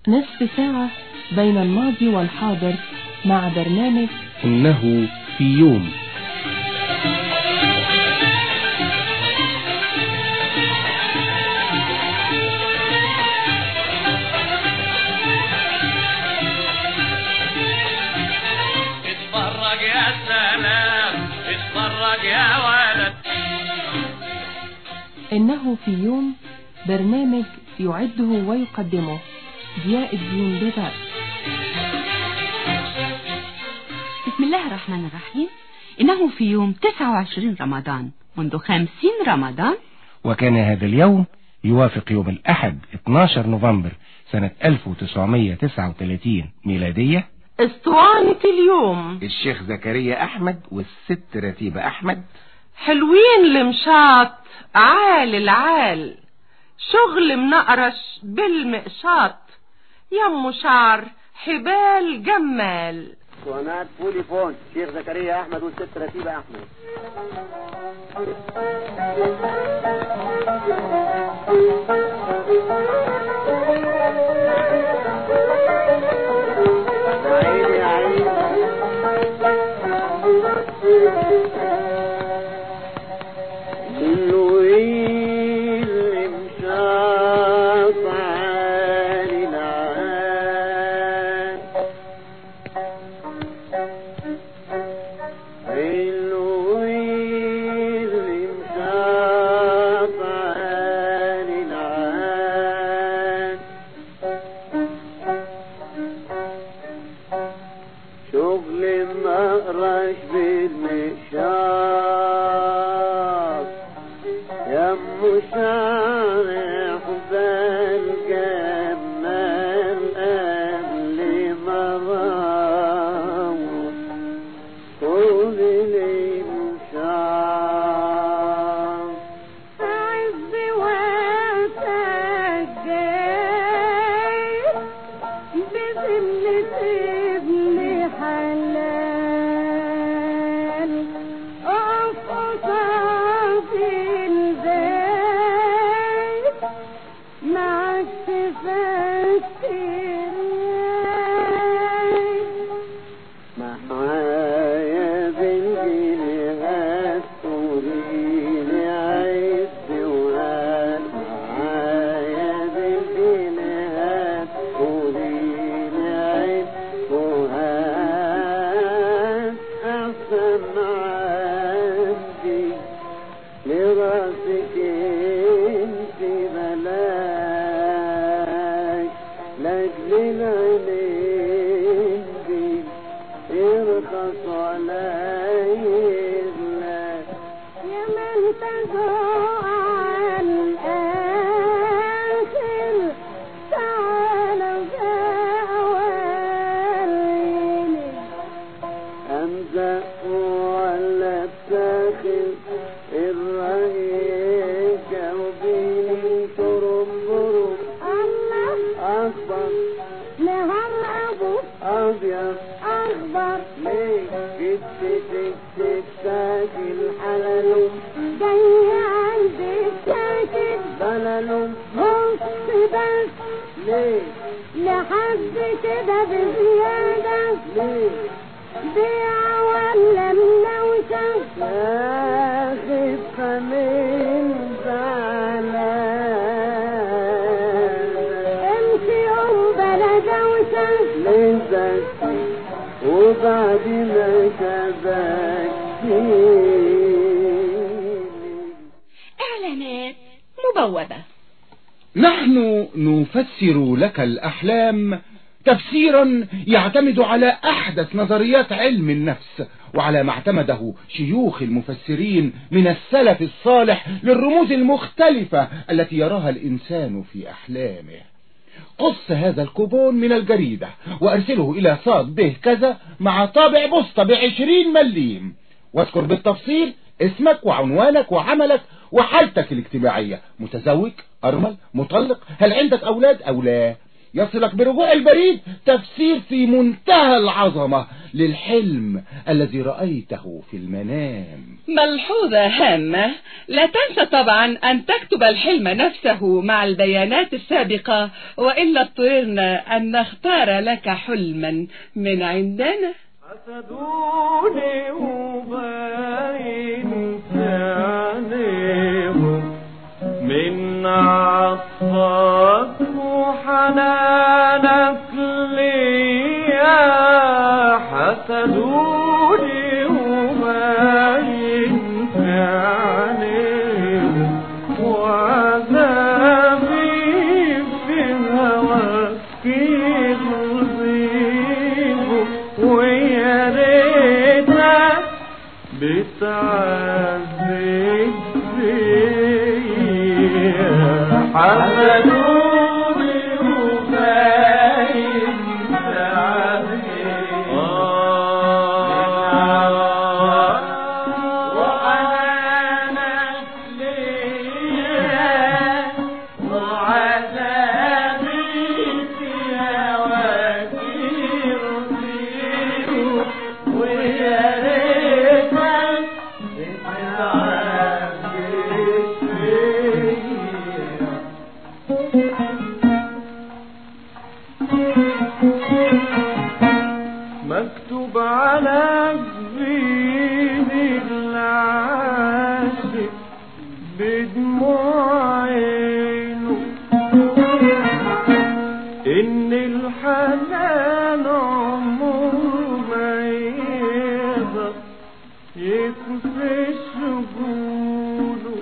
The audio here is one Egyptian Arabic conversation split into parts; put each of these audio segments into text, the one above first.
نصف ساعة بين الماضي والحاضر مع برنامج إنه في يوم اتفرج يا سلام اتفرج يا ولد إنه في يوم برنامج يعده ويقدمه ضياء الدين بذات بسم الله الرحمن الرحيم إنه في يوم 29 رمضان منذ 50 رمضان وكان هذا اليوم يوافق يوم الأحد 12 نوفمبر سنة 1939 ميلادية اسطوانة اليوم الشيخ زكريا أحمد والست رتيبة أحمد حلوين المشاط عال العال شغل منقرش بالمقشاط يم شعر حبال جمال اسطوانات بوليفون شيخ زكريا احمد والست رتيبه احمد عيني يا عيني اللي مشاط عالي العال اللي مشاط عالي العال شغل النقرش بالمشاط يم شارع بالجمال قبل ما راوح كل الإنشاء عز وقتك جاي بذمة ابن حلال اقف قصاد البيت معك تفكر معايا بالجنيهات توريني عز وهات معايا بالجنيهات توريني عز وهات أحسن عندي لراسك انت بلاش لاجل العينين دي ارخص عليك يا من تجوع على الآخر تعال ووريني أمزق ولا بتاخد الرأي جاوبيني ترم برم الله أكبر نهار أبو أبيض أخضر ليه جبت تك تك ساكن حلل جاي عندك ساكت بلل بص بس ليه لحد كده بزيادة ليه بيع ولا منوشة ياخد خمين زعلان امشي يوم بلا دوشة لذك وبعد ما تبكيني إعلانات مبوبة نحن نفسر لك الأحلام تفسيرا يعتمد على أحدث نظريات علم النفس وعلى ما اعتمده شيوخ المفسرين من السلف الصالح للرموز المختلفة التي يراها الإنسان في أحلامه قص هذا الكوبون من الجريدة وأرسله إلى صاد به كذا مع طابع بسطة بعشرين مليم واذكر بالتفصيل اسمك وعنوانك وعملك وحالتك الاجتماعية متزوج أرمل مطلق هل عندك أولاد أو لا يصلك برجوع البريد تفسير في منتهى العظمة للحلم الذي رأيته في المنام ملحوظة هامة لا تنسى طبعا أن تكتب الحلم نفسه مع البيانات السابقة وإلا اضطررنا أن نختار لك حلما من عندنا حسدوني وباين في عينيهم من عطفك وحنانك ليا حسدوني وباين في عينيهم وعذابي في هواك يغضبوا ويا ريتك بتعذب فيا حسدوني وباين وحنانك ليا وعذابي في هواك يرضيه ويا ريتك بتعذب فيا مكتوب على جبين العاشق بدموع عينه إن الحنان عمره ما يقدر يكفي شجونه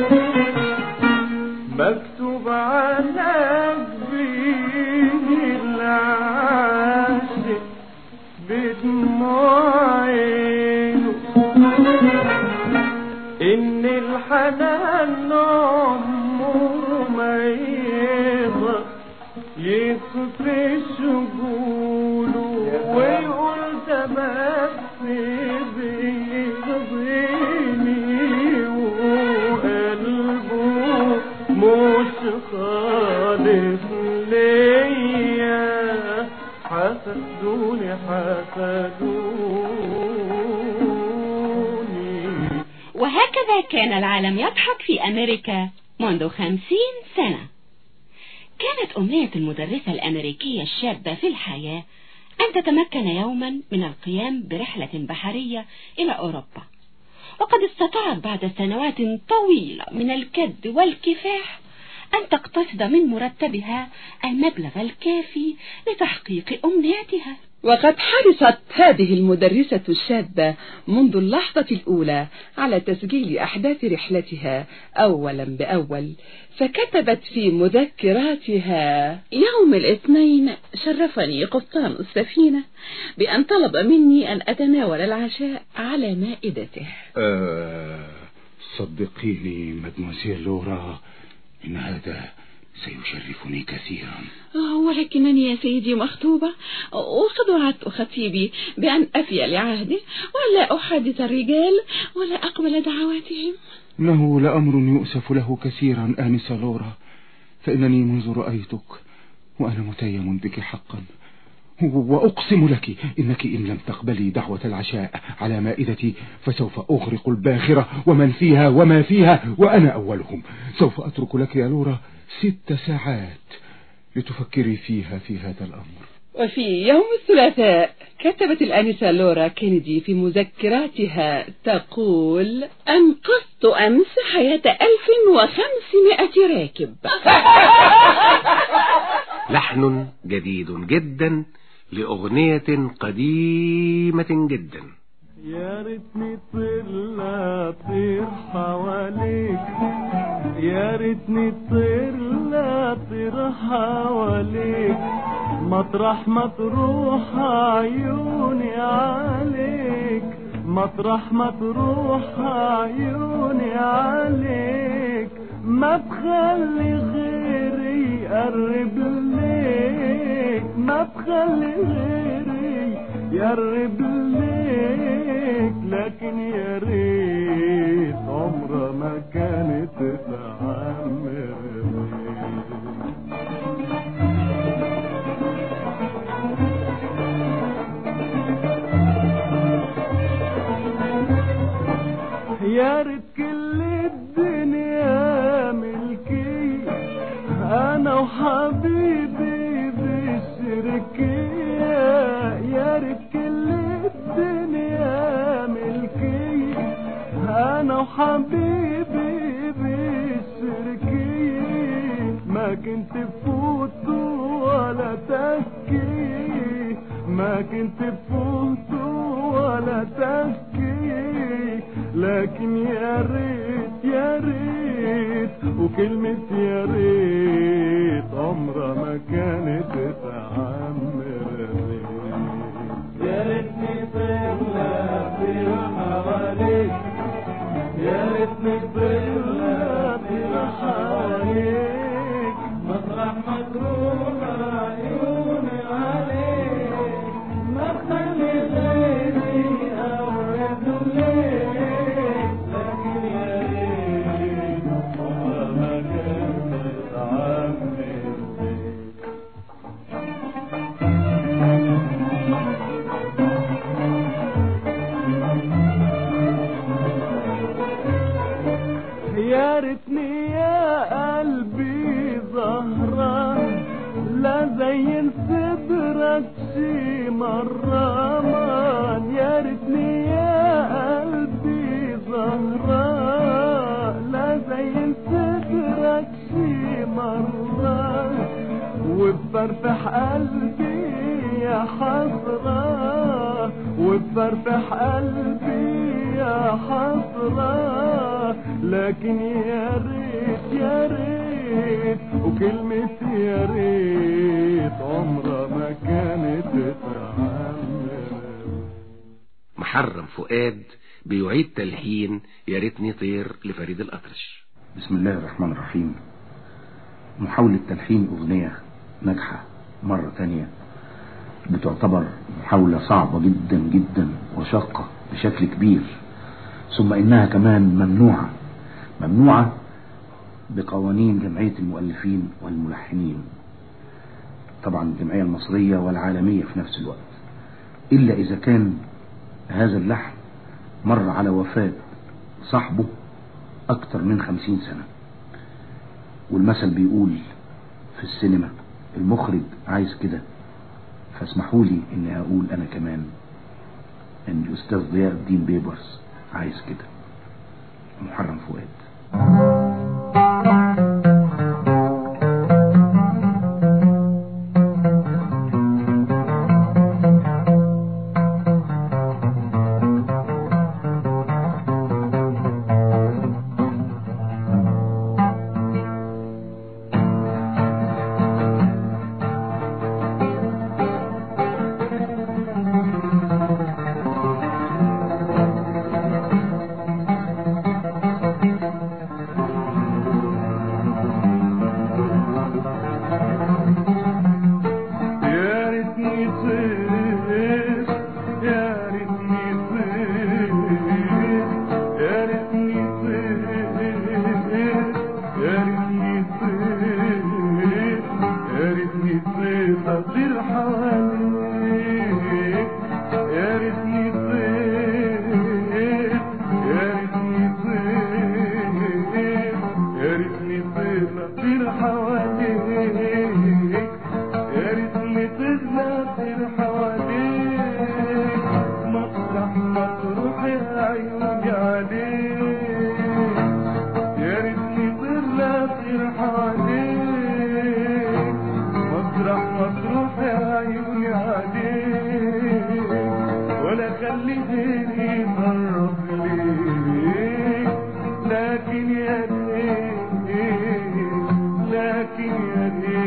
مكتوب على جبين العاشق بدموع عينه إن الحنان عمره ما يقدر يكفي شجونه ويقول ده بس بيغضيني وقلبه مش خالص ليا حسدوني حسدوني وهكذا كان العالم يضحك في أمريكا منذ خمسين سنة كانت أمنية المدرسة الأمريكية الشابة في الحياة أن تتمكن يوما من القيام برحلة بحرية إلى أوروبا وقد استطاعت بعد سنوات طويلة من الكد والكفاح أن تقتصد من مرتبها المبلغ الكافي لتحقيق أمنيتها وقد حرصت هذه المدرسة الشابة منذ اللحظة الأولى على تسجيل أحداث رحلتها أولا بأول فكتبت في مذكراتها يوم الاثنين شرفني قبطان السفينة بأن طلب مني أن أتناول العشاء على مائدته آه صدقيني مدموزيل لورا إن هذا سيشرفني كثيرا ولكنني يا سيدي مخطوبة وقد وعدت خطيبي بأن أفي لعهده ولا أحدث الرجال ولا أقبل دعواتهم إنه لأمر يؤسف له كثيرا آنسة لورا فإنني منذ رأيتك وأنا متيم بك حقا وأقسم لك إنك إن لم تقبلي دعوة العشاء على مائدتي فسوف أغرق الباخرة ومن فيها وما فيها وأنا أولهم سوف أترك لك يا لورا ست ساعات لتفكري فيها في هذا الأمر وفي يوم الثلاثاء كتبت الآنسة لورا كينيدي في مذكراتها تقول أنقذت أمس حياة ألف وخمسمائة راكب لحن جديد جدا لأغنية قديمة جدا يا ريتني طلع طير حواليك يا ريتني طلع طير حواليك مطرح ما تروح عيوني عليك مطرح ما تروح عيوني عليك ما تخلي غيري يقرب ليك ما تخلي غيري يقرب ليك لكن يا ريت عمرها ما كانت تعمر بيك وحبيبي بالشركية يا ريت كل الدنيا ملكية انا وحبيبي بالشركية ما كنت بفوت ولا تسكي ما كنت بفوت ولا تسكي لكن يا ريت يا ريت وكلمة يا ريت عمرها ما كانت تعمر يا ريتني طلع في حواليك يا ريتني طلع في حواليك مطرح ما تروح عيوني عليك ما تخلي غيري أورد ليك لكن يا ريت عمرها ما كانت تعمر يا ريتني يا قلبي زهرة لا زين صدرك شي مرة مان يا ريتني يا قلبي زهرة لا زين صدرك شي مرة وبفرفح قلبي يا حسرة وبفرفح قلبي يا حسرة لكن يا ريت يا ريت وكلمة يا ريت عمرها ما كانت تتعمر محرم فؤاد بيعيد تلحين يا ريتني طير لفريد الأطرش بسم الله الرحمن الرحيم محاولة تلحين أغنية ناجحة مرة تانية بتعتبر محاولة صعبة جدا جدا وشاقة بشكل كبير ثم إنها كمان ممنوعة ممنوعة بقوانين جمعية المؤلفين والملحنين طبعا الجمعية المصرية والعالمية في نفس الوقت إلا إذا كان هذا اللحن مر على وفاة صاحبه أكتر من خمسين سنة والمثل بيقول في السينما المخرج عايز كده فاسمحوا لي اني اقول انا كمان ان الاستاذ ضياء الدين بيبرس عايز كده محرم فؤاد يا ريتني طير يا ريتني طير يا ريتني طير يا ريتني طير يا ريتني طير اطير حواليك يا ريتني طير يا ريتني طير يا ريتني طير اطير حواليك يا ريتني تغلى طير حواليك مطرح ما تروح يا عيوني عليك يا ريتني تغلى طير حواليك مطرح ما تروح يا عيوني عليك ولا خلي غيري يقرب ليك لكن يا ريت لكن يا ريت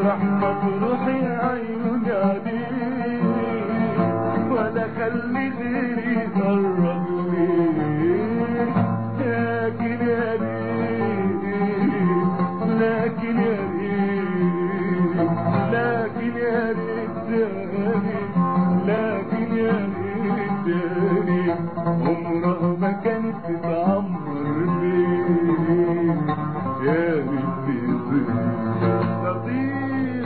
مطرح مطروح يا عيون عليك ولا خلي غيري يقرب ليك لكن يا ريت لكن يا ريت لكن يا ريت تاني لكن يا ريت تاني عمرها ما كانت تتعمر ليه يا ريت تزيد تطير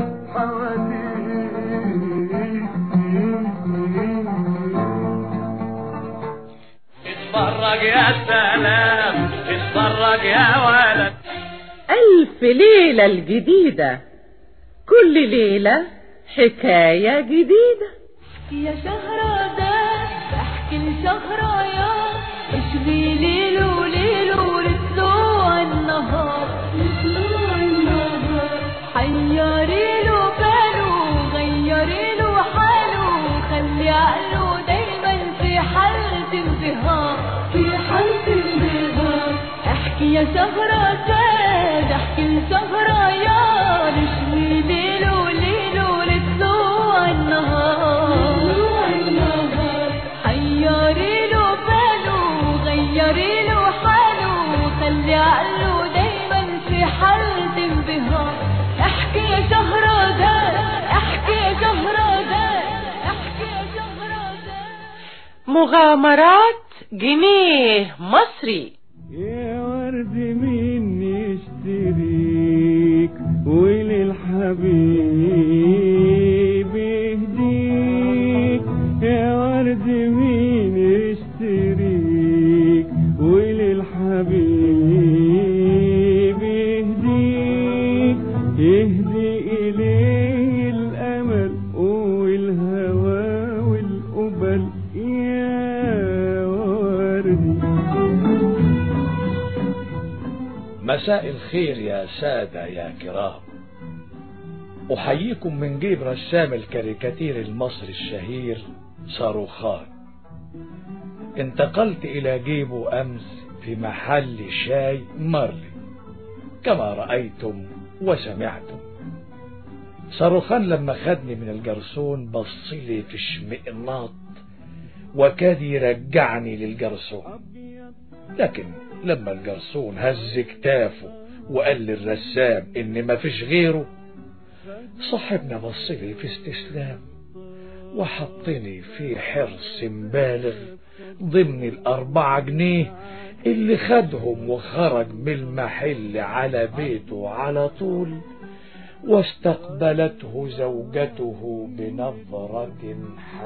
حواليك اتفرج يا سلام اتفرج يا ولد ألف ليلة الجديدة كل ليلة حكاية جديدة يا شهرزاد احكي لشهريار اشغي ليل وليل ولطلوع النهار لطلوع النهار حيري له باله غيري له حاله خلي عقله دايما في حالة انبهار في حالة انبهار احكي يا شهرزاد احكي لشهريار اشغي ليل وليل ولطلوع النهار حيري له باله غيري له حاله خلي عقله دايما في حالة انبهار احكي يا شهرزاد احكي يا شهرزاد احكي يا شهرزاد مغامرات جنيه مصري يا ورد مين يشتريك وللحبيب يهديك يا ورد مين يشتريك وللحبيب يهديك يهدي إليه الأمل والهوى والقبل يا وردي مساء الخير يا سادة يا كرام أحييكم من جيب رسام الكاريكاتير المصري الشهير صاروخان انتقلت إلى جيبه أمس في محل شاي مارلي كما رأيتم وسمعتم صاروخان لما خدني من الجرسون بصلي في اشمئناط وكاد يرجعني للجرسون لكن لما الجرسون هز كتافه وقال للرسام ان مفيش غيره صاحبنا بصلي في استسلام وحطني في حرص بالغ ضمن الأربعة جنيه اللي خدهم وخرج من المحل على بيته على طول واستقبلته زوجته بنظرة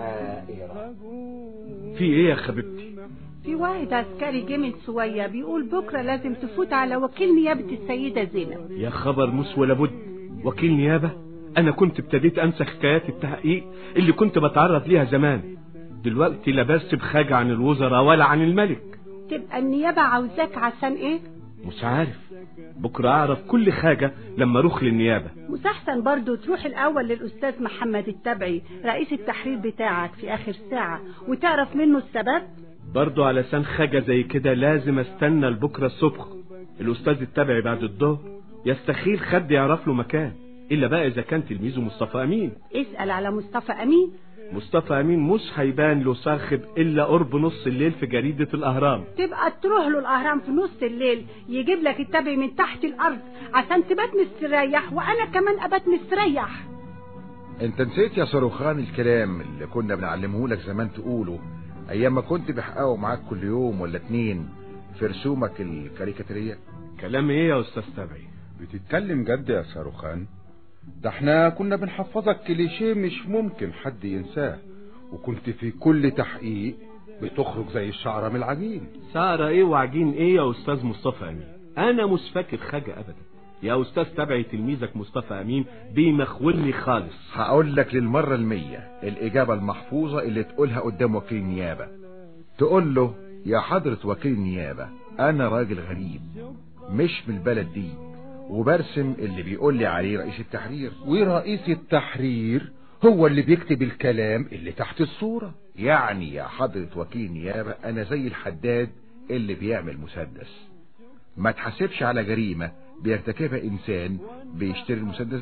حائرة في ايه يا حبيبتي في واحد عسكري جه من سوية بيقول بكرة لازم تفوت على وكيل نيابة السيدة زينب يا خبر مس ولا بد وكيل نيابة انا كنت ابتديت انسى حكايات التحقيق اللي كنت بتعرض ليها زمان دلوقتي لا بس بحاجة عن الوزراء ولا عن الملك تبقى النيابة عاوزاك عشان ايه مش عارف بكرة اعرف كل حاجة لما اروح للنيابة مستحسن برضو تروح الاول للاستاذ محمد التبعي رئيس التحرير بتاعك في اخر ساعة وتعرف منه السبب برضو علشان حاجة زي كده لازم استنى لبكرة الصبح الاستاذ التبعي بعد الظهر يستخيل حد يعرف له مكان الا بقى اذا كان تلميذه مصطفى امين اسأل على مصطفى امين مصطفى امين مش هيبان له صاخب الا قرب نص الليل في جريدة الاهرام تبقى تروح له الاهرام في نص الليل يجيب لك التبعي من تحت الارض عشان تبات مستريح وانا كمان ابات مستريح انت نسيت يا صاروخان الكلام اللي كنا بنعلمه لك زمان تقوله ايام ما كنت بحققه معاك كل يوم ولا اتنين في رسومك الكاريكاتيرية كلام ايه يا استاذ تبعي بتتكلم جد يا صاروخان ده احنا كنا بنحفظك كليشيه مش ممكن حد ينساه وكنت في كل تحقيق بتخرج زي الشعرة من العجين سعرة ايه وعجين ايه يا استاذ مصطفى امين انا مش فاكر حاجة ابدا يا استاذ تبعي تلميذك مصطفى امين بيمخولني خالص هقول لك للمرة المية الاجابة المحفوظة اللي تقولها قدام وكيل نيابة تقول له يا حضرة وكيل نيابة انا راجل غريب مش من البلد دي وبرسم اللي بيقول لي عليه رئيس التحرير ورئيس التحرير هو اللي بيكتب الكلام اللي تحت الصورة يعني يا حضرة وكيل نيابة انا زي الحداد اللي بيعمل مسدس ما تحاسبش على جريمة بيرتكبها انسان بيشتري المسدس ده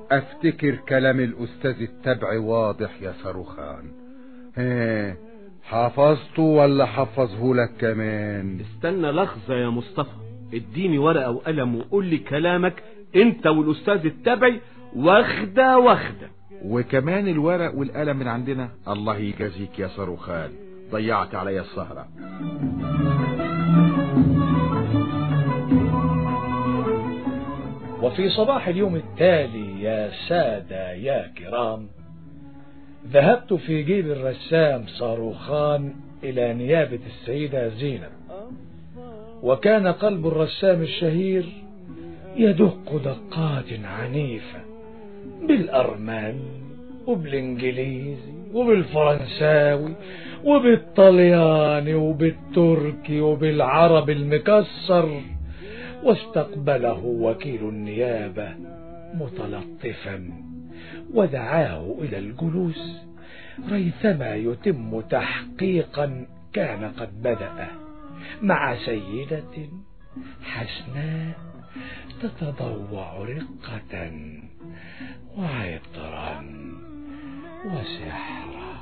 افتكر كلام الاستاذ التبعي واضح يا صاروخان ها حفظته ولا حفظه لك كمان استنى لحظة يا مصطفى اديني ورقة وقلم وقول لي كلامك انت والاستاذ التبعي واخدة واخدة وكمان الورق والقلم من عندنا الله يجازيك يا صاروخان ضيعت عليا السهرة وفي صباح اليوم التالي يا سادة يا كرام ذهبت في جيب الرسام صاروخان إلى نيابة السيدة زينب وكان قلب الرسام الشهير يدق دقات عنيفة بالأرمن وبالإنجليزي وبالفرنساوي وبالطلياني وبالتركي وبالعربي المكسر واستقبله وكيل النيابة متلطفا ودعاه إلى الجلوس ريثما يتم تحقيقا كان قد بدأ مع سيدة حسناء تتضوع رقة وعطرا وسحرا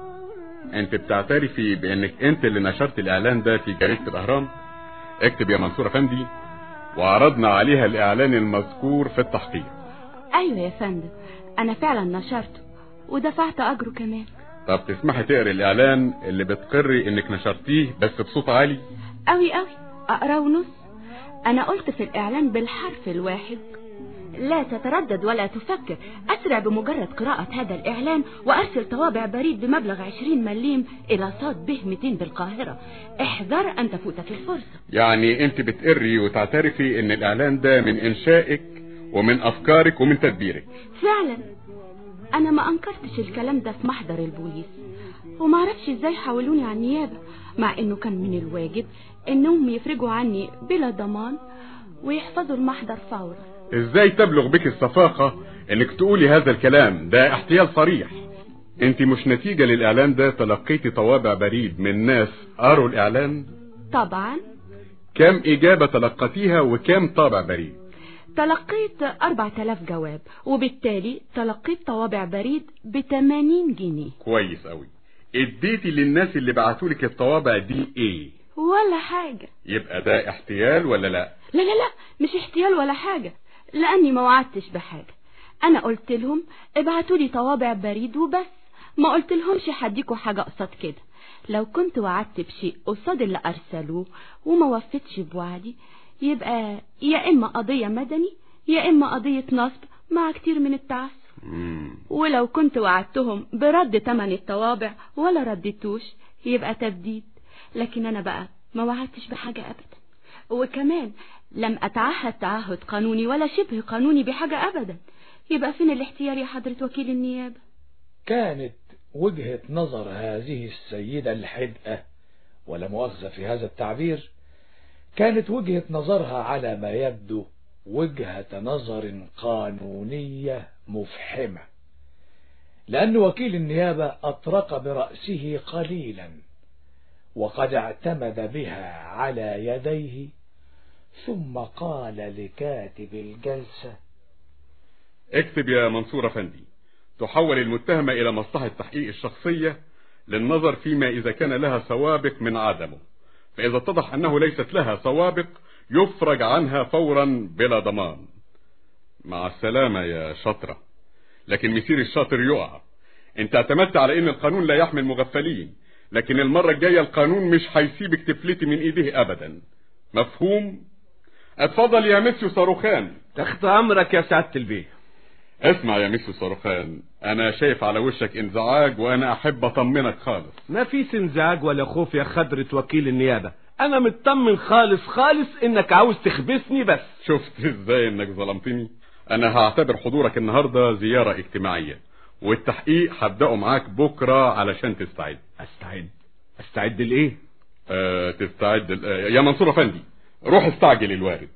انت بتعترفي بانك انت اللي نشرت الاعلان ده في جريدة الاهرام اكتب يا منصور افندي وعرضنا عليها الاعلان المذكور في التحقيق ايوه يا فندم انا فعلا نشرته ودفعت اجره كمان طب تسمحي تقري الاعلان اللي بتقري انك نشرتيه بس بصوت عالي قوي قوي اقرا ونص انا قلت في الاعلان بالحرف الواحد لا تتردد ولا تفكر أسرع بمجرد قراءة هذا الإعلان وأرسل طوابع بريد بمبلغ 20 مليم إلى صاد به 200 بالقاهرة احذر أن تفوتك الفرصة يعني انت بتقري وتعترفي ان الاعلان ده من انشائك ومن افكارك ومن تدبيرك فعلا أنا ما أنكرتش الكلام ده في محضر البوليس وما عرفش ازاي حولوني على النيابة مع انه كان من الواجب انهم يفرجوا عني بلا ضمان ويحفظوا المحضر فورا ازاي تبلغ بك الصفاقة انك تقولي هذا الكلام ده احتيال صريح انت مش نتيجة للاعلان ده تلقيتي طوابع بريد من ناس قروا الاعلان طبعا كم اجابة تلقتيها وكم طابع بريد تلقيت 4000 جواب وبالتالي تلقيت طوابع بريد ب 80 جنيه كويس قوي اديتي للناس اللي بعتولك الطوابع دي ايه ولا حاجة يبقى ده احتيال ولا لا لا لا لا مش احتيال ولا حاجة لأني ما وعدتش بحاجة أنا قلت لهم ابعتوا لي طوابع بريد وبس ما قلت لهمش هديكوا حاجة قصاد كده لو كنت وعدت بشيء قصاد اللي أرسلوه وما وفتش بوعدي يبقى يا إما قضية مدني يا إما قضية نصب مع كتير من التعسف ولو كنت وعدتهم برد تمن الطوابع ولا رديتوش يبقى تبديد لكن أنا بقى ما وعدتش بحاجة أبدا وكمان لم أتعهد تعهد قانوني ولا شبه قانوني بحاجة أبدا يبقى فين الاحتيال يا حضرة وكيل النيابة كانت وجهة نظر هذه السيدة الحدقة ولا مؤاخذة في هذا التعبير كانت وجهة نظرها على ما يبدو وجهة نظر قانونية مفحمة لأن وكيل النيابة أطرق برأسه قليلا وقد اعتمد بها على يديه ثم قال لكاتب الجلسة اكتب يا منصور افندي تحول المتهمة الى مصلحة تحقيق الشخصية للنظر فيما اذا كان لها سوابق من عدمه فاذا اتضح انه ليست لها سوابق يفرج عنها فورا بلا ضمان مع السلامة يا شطرة لكن مسير الشاطر يقع انت اعتمدت على ان القانون لا يحمي المغفلين لكن المرة الجاية القانون مش هيسيبك تفلتي من ايديه ابدا مفهوم اتفضل يا مسيو صاروخان تحت امرك يا سعادة البيه اسمع يا مسيو صاروخان انا شايف على وشك انزعاج وانا احب اطمنك خالص ما فيش انزعاج ولا خوف يا خضرة وكيل النيابة انا مطمن خالص خالص انك عاوز تخبسني بس شفت ازاي انك ظلمتني انا هعتبر حضورك النهاردة زيارة اجتماعية والتحقيق هبدأه معاك بكرة علشان تستعد استعد استعد لايه أه تستعد ل- آه، يا منصور افندي روح استعجل الوارد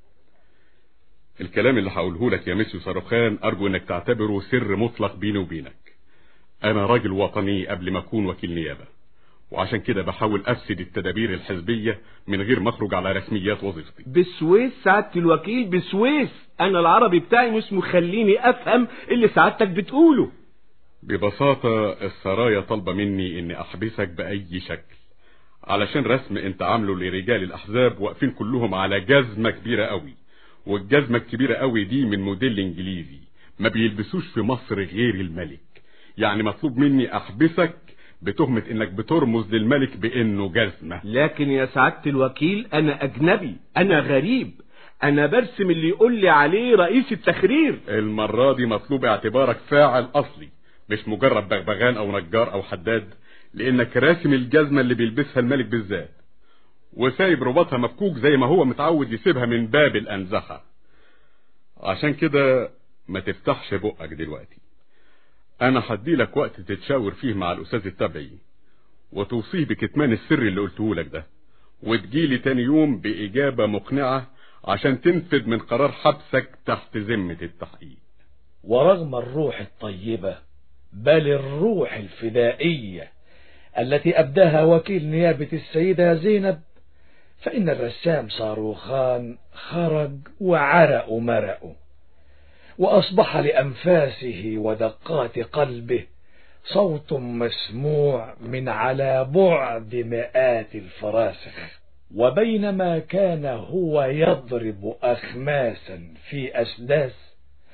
الكلام اللي هقوله لك يا مسيو صاروخان ارجو انك تعتبره سر مطلق بيني وبينك انا راجل وطني قبل ما اكون وكيل نيابة وعشان كده بحاول افسد التدابير الحزبية من غير ما اخرج على رسميات وظيفتي بسويس سعادة الوكيل بسويس انا العربي بتاعي مش مخليني افهم اللي سعادتك بتقوله ببساطة السرايا طالبة مني اني احبسك باي شكل علشان رسم انت عامله لرجال الاحزاب واقفين كلهم على جزمة كبيرة قوي والجزمة الكبيرة قوي دي من موديل انجليزي ما بيلبسوش في مصر غير الملك يعني مطلوب مني احبسك بتهمة انك بترمز للملك بانه جزمة لكن يا سعادة الوكيل انا اجنبي انا غريب انا برسم اللي يقول لي عليه رئيس التخرير المرة دي مطلوب اعتبارك فاعل اصلي مش مجرد بغبغان او نجار او حداد لانك راسم الجزمة اللي بيلبسها الملك بالذات وسايب رباطها مفكوك زي ما هو متعود يسيبها من باب الانزحة عشان كده ما تفتحش بقك دلوقتي انا هديلك وقت تتشاور فيه مع الاستاذ التبعي وتوصيه بكتمان السر اللي قلته لك ده وتجيلي تاني يوم باجابة مقنعة عشان تنفذ من قرار حبسك تحت ذمة التحقيق ورغم الروح الطيبة بل الروح الفدائية التي أبداها وكيل نيابة السيدة زينب فإن الرسام صاروخان خرج وعرق مرق وأصبح لأنفاسه ودقات قلبه صوت مسموع من على بعد مئات الفراسخ وبينما كان هو يضرب أخماسا في أسداس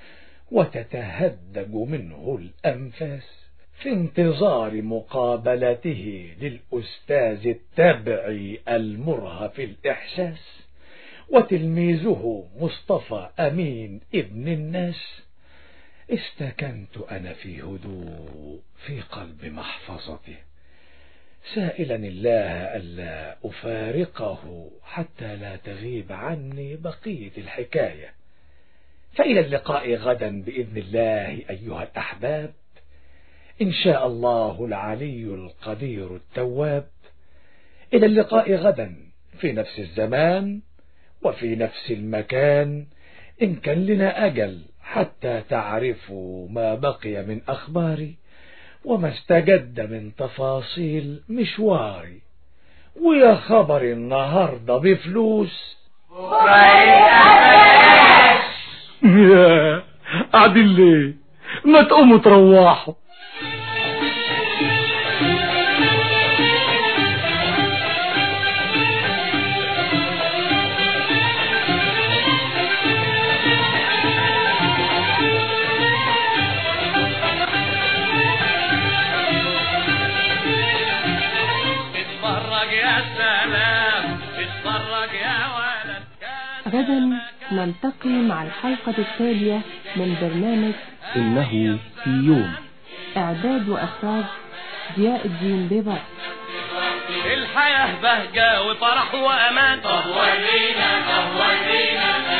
وتتهدج منه الأنفاس في انتظار مقابلته للأستاذ التبعي المرهف الإحساس وتلميذه مصطفى أمين ابن الناس استكنت أنا في هدوء في قلب محفظته سائلا الله ألا أفارقه حتى لا تغيب عني بقية الحكاية فإلى اللقاء غدا بإذن الله أيها الأحباب إن شاء الله العلي القدير التواب إلى اللقاء غدا في نفس الزمان وفي نفس المكان إن كان لنا أجل حتى تعرفوا ما بقي من أخباري وما استجد من تفاصيل مشواري ويا خبر النهاردة بفلوس يا قاعدين ليه ما تقوموا تروحوا اتفرج يا سلام اتفرج يا ولد غدا نلتقي مع الحلقة التالية من برنامج إنه في يوم إعداد وإخراج ضياء الدين بيبر الحياة بهجة وفرح وأمان طب ورينا طب ورينا